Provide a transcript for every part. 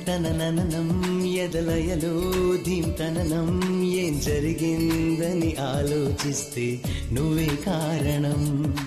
తనననం ఎదలయలో ధీం తననం ఏం జరిగిందని ఆలోచిస్తే నువ్వే కారణం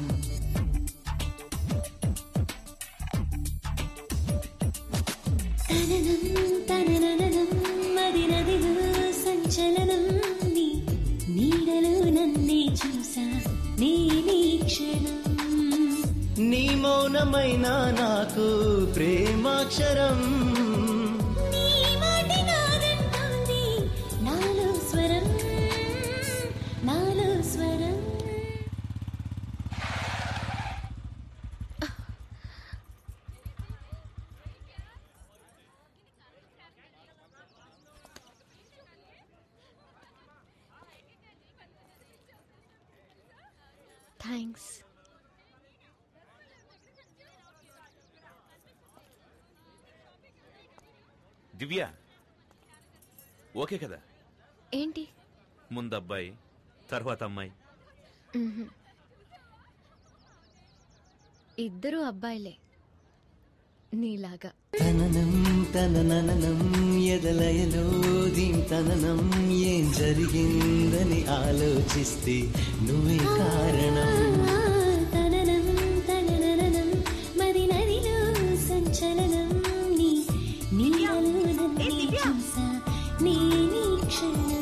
తననం తనననం మది నదిలో సంచలనం నీ నీడలో నన్నే చూసా నేనీ క్షణం నీ మౌనమైన నాకు ప్రేమాక్షరం నీ మాట నాదంటోంది నాలో స్వరం నాలో స్వరం థ్యాంక్స్ దివ్య ఓకే కదా ఏంటి ముందు అబ్బాయి తర్వాత అమ్మాయి మ్హూ. ఇద్దరు అబ్బాయిలే నీలాగా తననం తనననం ఎదలయలో ధీం తననం ఏం జరిగిందని ఆలోచిస్తే నువ్వే కారణం తననం తనననం మది నదిలో సంచలనం నీ నీడలో నన్నే చూసా నేనీ క్షణం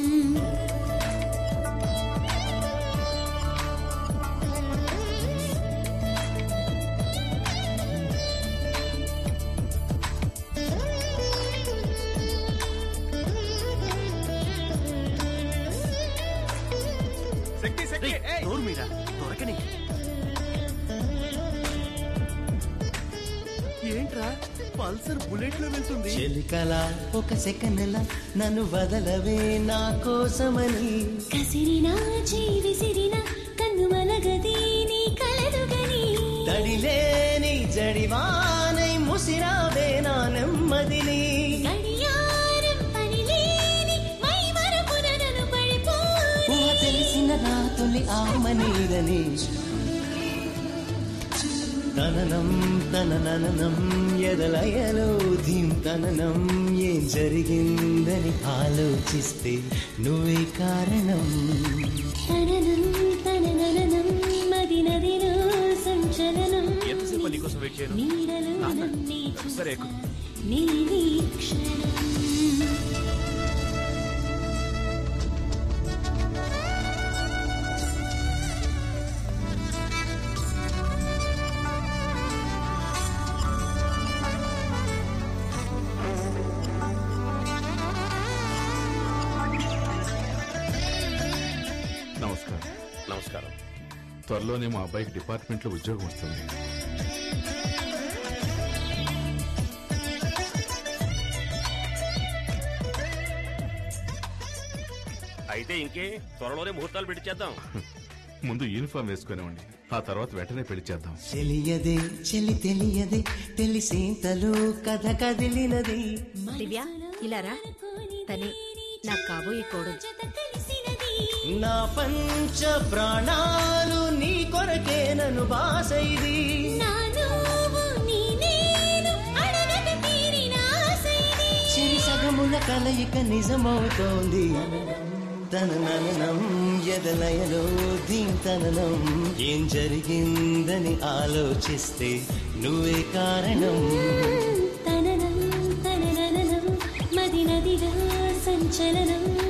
శక్తి శక్తి నోరు మీద దొరకని ఏంట్రా పల్సర్ బుల్లెట్ లో వెళ్తుంది చెలికల ఒక సెకండ్ల నన్ను వదలవే నా కోసమని కసిరినా చేయి విసిరినా కన్ను మలగది నీ కలదుగని తడిలేని జడివానై ముసిరావే నా నెమ్మదిని గడియారం పనిలేని మై మరపున నన్ను పడిపోని ఊహ తెలిసిన నా తొలి ఆమనీదని తననం తనననం ఎదలయలో ధీం తననం ఏం జరిగిందని ఆలోచిస్తే నువ్వే కారణం తననం తనననం మది నదిలో సంచలనం ఎంతసేపు నీకోసం వెయిట్ చేయను నీడలో నన్నే సరే, చూసా ఎక్కు. నీవీ క్షణం నమస్కారం నమస్కారం త్వరలోనే మా అబ్బాయికి డిపార్ట్మెంట్లో ఉద్యోగం వస్తుంది అయితే ఇంకే త్వరలోనే ముహూర్తాలు పెట్టించేద్దాం ముందు యూనిఫామ్ వేసుకునేవ్వండి ఆ తర్వాత వెంటనే పెళ్లి చేద్దాం తెలియదే చెలి తెలియదే తెలిసేంతలో కథ కదిలినది దివ్య ఇలా రా తనే నాకు కాబోయే కోడలు జత కలిసినది నా పంచ ప్రాణాలు నీ కొరకే నన్ను బాసైది నా నువ్వు నీ నేను అడగక తీరిన ఆశ ఇది. చిరి సగముల కలయిక నిజమవుతోంది తనననం ఎదలయలో దీంతననం ఏం జరిగిందని ఆలోచిస్తే నువ్వే కారణం తననం తనననం మది నదిగా సంచలనం